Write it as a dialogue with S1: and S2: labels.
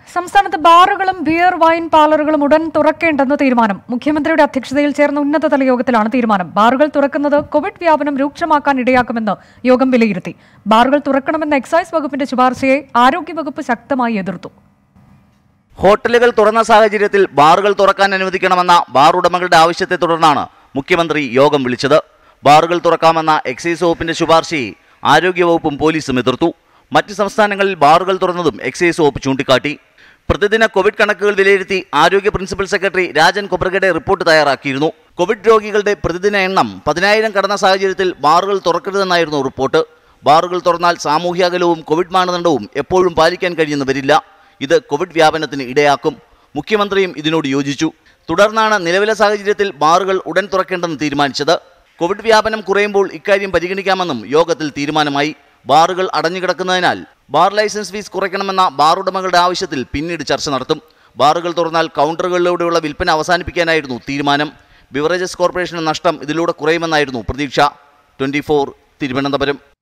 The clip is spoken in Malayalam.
S1: സംസ്ഥാനത്ത് ബാറുകളും ബിയർ വൈൻ പാർലറുകളും ഉടൻ തുറക്കേണ്ടെന്ന് തീരുമാനം മുഖ്യമന്ത്രിയുടെ അധ്യക്ഷതയിൽ ചേർന്ന ഉന്നതതല യോഗത്തിലാണ് തീരുമാനം ബാറുകൾ തുറക്കുന്നത് കോവിഡ് വ്യാപനം രൂക്ഷമാക്കാൻ ഇടയാക്കുമെന്ന് യോഗം വിലയിരുത്തി ബാറുകൾ തുറക്കണമെന്ന എക്സൈസ് വകുപ്പിന്റെ ശുപാർശയെ ആരോഗ്യവകുപ്പ് ശക്തമായി എതിർത്തു
S2: ഹോട്ടലുകൾ തുറന്ന സാഹചര്യത്തിൽ ബാറുകൾ തുറക്കാൻ അനുവദിക്കണമെന്ന ബാർ ഉടമകളുടെ ആവശ്യത്തെ തുടർന്നാണ് മുഖ്യമന്ത്രി യോഗം വിളിച്ചത് ബാറുകൾ തുറക്കാമെന്ന എക്സൈസ് വകുപ്പിന്റെ ശുപാർശയെ ആരോഗ്യവകുപ്പും പോലീസും എതിർത്തു മറ്റ് സംസ്ഥാനങ്ങളിൽ ബാറുകൾ തുറന്നതും എക്സൈസ് വകുപ്പ് ചൂണ്ടിക്കാട്ടി പ്രതിദിന കോവിഡ് കണക്കുകൾ വിലയിരുത്തി ആരോഗ്യ principal secretary Rajan Khobragade report തയ്യാറാക്കിയിരുന്നു കോവിഡ് രോഗികളുടെ പ്രതിദിന എണ്ണം പതിനായിരം കടന്ന സാഹചര്യത്തിൽ ബാറുകൾ തുറക്കരുതെന്നായിരുന്നു റിപ്പോർട്ട് ബാറുകൾ തുറന്നാൽ സാമൂഹ്യ അകലവും കോവിഡ് മാനദണ്ഡവും എപ്പോഴും പാലിക്കാൻ കഴിയുന്നു വരില്ല ഇത് കോവിഡ് വ്യാപനത്തിന് ഇടയാക്കും മുഖ്യമന്ത്രിയും ഇതിനോട് യോജിച്ചു തുടർന്നാണ് നിലവിലെ സാഹചര്യത്തിൽ ബാറുകൾ ഉടൻ തുറക്കേണ്ടെന്ന് തീരുമാനിച്ചത് കോവിഡ് വ്യാപനം കുറയുമ്പോൾ ഇക്കാര്യം പരിഗണിക്കാമെന്നും യോഗത്തിൽ തീരുമാനമായി ബാറുകൾ അടഞ്ഞുകിടക്കുന്നതിനാൽ ബാർ ലൈസൻസ് ഫീസ് കുറയ്ക്കണമെന്ന ബാർ ഉടമകളുടെ ആവശ്യത്തിൽ പിന്നീട് ചർച്ച നടത്തും ബാറുകൾ തുറന്നാൽ കൗണ്ടറുകളിലൂടെയുള്ള വിൽപ്പന അവസാനിപ്പിക്കാനായിരുന്നു തീരുമാനം ബിവറേജസ് കോർപ്പറേഷന് നഷ്ടം ഇതിലൂടെ കുറയുമെന്നായിരുന്നു പ്രതീക്ഷ ട്വന്റി തിരുവനന്തപുരം